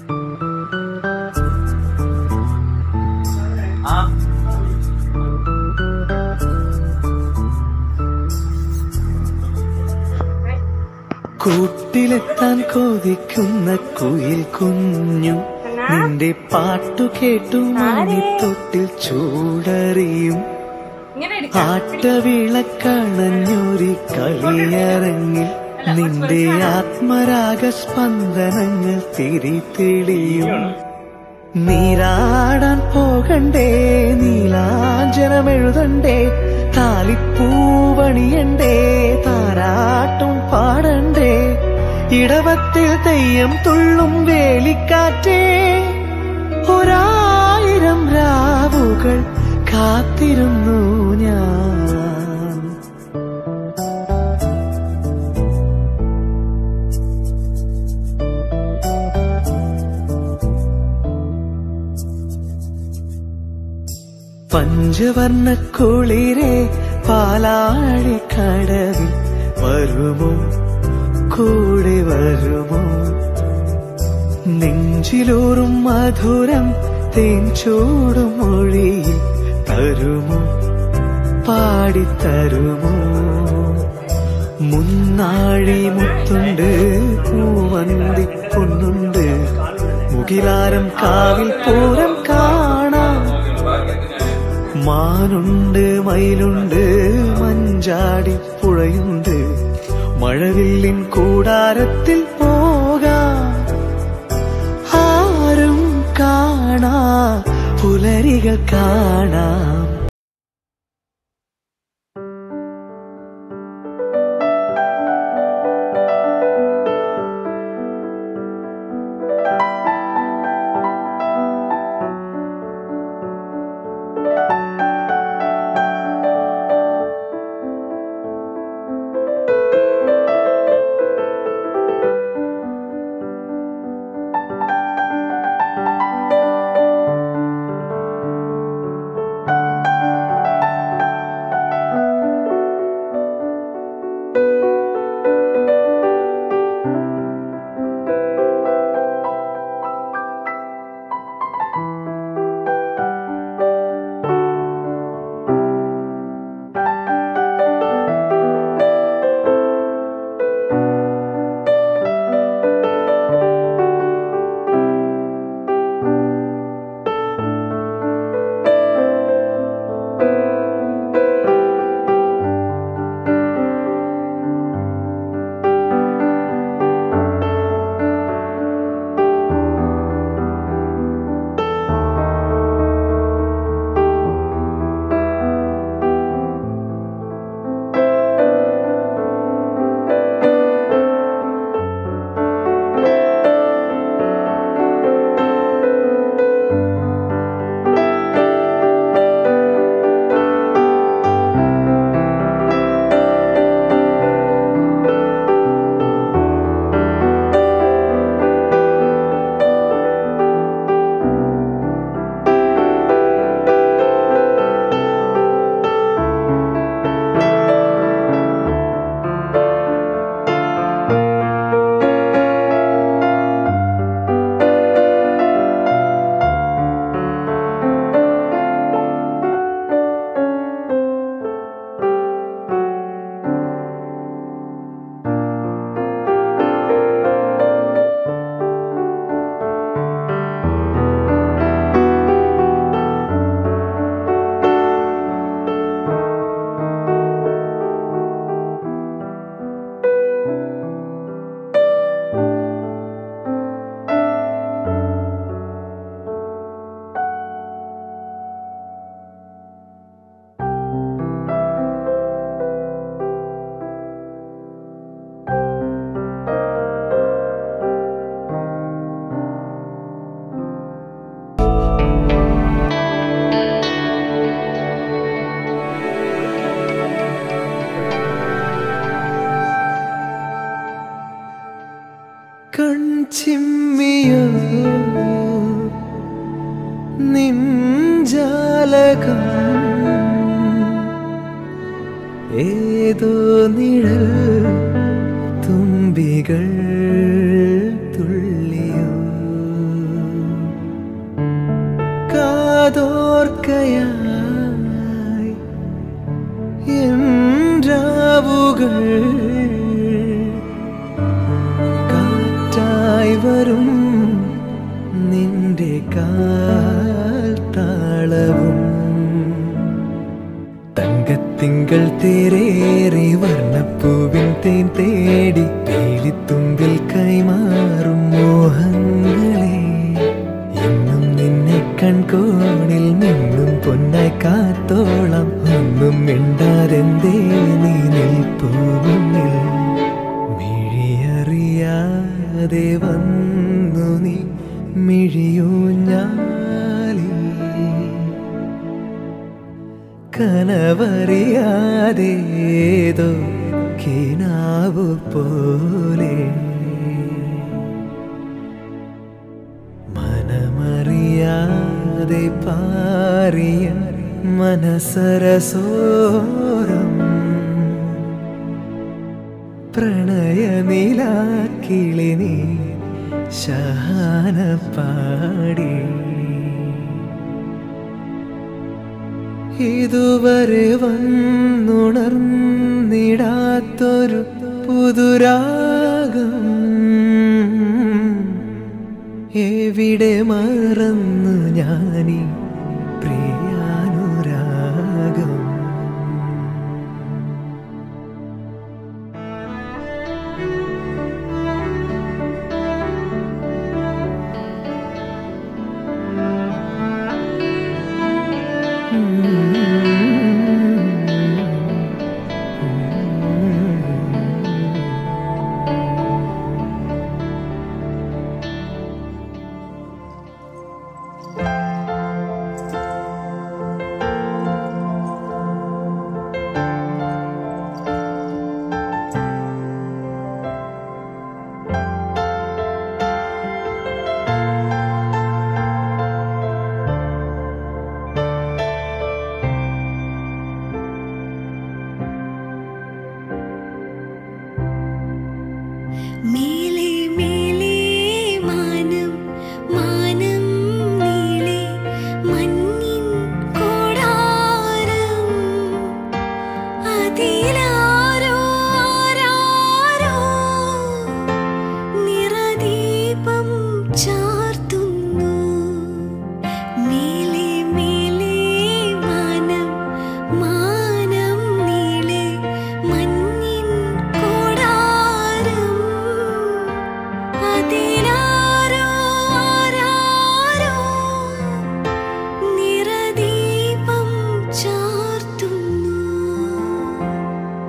കൂട്ടിലെത്താൻ കൊതിക്കുന്ന കുയിൽ കുഞ്ഞു നിന്റെ പാട്ടു കേട്ടു മണിത്തൊട്ടിൽ ചൂടറിയും ആട്ടവിളക്കണഞ്ഞൊരി കളിയരങ്ങിൽ നിന്റെ ആത്മരാഗ സ്പന്ദനങ്ങൾ തിരിതെളിയും നീരാടാൻ പോകണ്ടേ നീലാഞ്ജനമെഴുതണ്ടേ താലിപ്പൂവണിയണ്ടേ താരാട്ടും പാടണ്ടേ ഇടവത്തിൽ തെയ്യം തുള്ളും വേലിക്കാറ്റേ ഒരായിരം രാവുകൾ കാത്തിരുന്നു ഞാൻ പഞ്ചവർണ്ണ കുളിരെ പാലാഴി കടവിൽ വരുമോ കൂടെ വരുമോ നെഞ്ചിലൂറും മധുരം തേൻ ചൂടും മൊഴിയിൽ തരുമോ പാടിത്തരുമോ മുന്നാഴി മുത്തുണ്ട് പൂവന്തി പൊന്നുണ്ട് മുകിലാരം കാവിൽ പൂരം കാണാം മാനുണ്ട് മയിലുണ്ട് മഞ്ചാടി പുഴയുണ്ട് മഴവില്ലിൻ കൂടാരത്തിൽ പോകാം ആരും കാണാ പുലരികൾ കാണാം കൺചിമ്മിയോ നിഞ്ചാലകം ഏതോ നിഴൽ തുമ്പികൾ തുള്ളിയോ തിരയായി എന്റാവുകൾ കാറ്റായി വരും നിന്റെ കാൽ താളവും തങ്കത്തിങ്കൾ തേരേറി വർണ്ണപ്പൂവിൻ തേൻ തേടി പേലിത്തുമ്പിൽ കൈമാറും മോഹങ്ങളെ എന്നും നിന്നെ കൺകോണിൽ നിന്നും പൊന്നായി കാത്തോളം ഒന്നും മിണ്ടാതെന്തേ നീ നിൽപ്പൂ മുന്നിൽ മിഴിയറിയാതെ വന്നു നീ മിഴിയൂഞ്ഞാലി കനവറിയാതേതോ കിനാവു പോലെ മനമറിയാതെ പാറിയ മനസരസോരം പ്രണയനിലാക്കിളി നീ ശഹാന പാടി ഇതുവരെ വന്നുണർന്നിടാത്തൊരു പുതുരാഗം എവിടെ മറന്നു ഞാനീ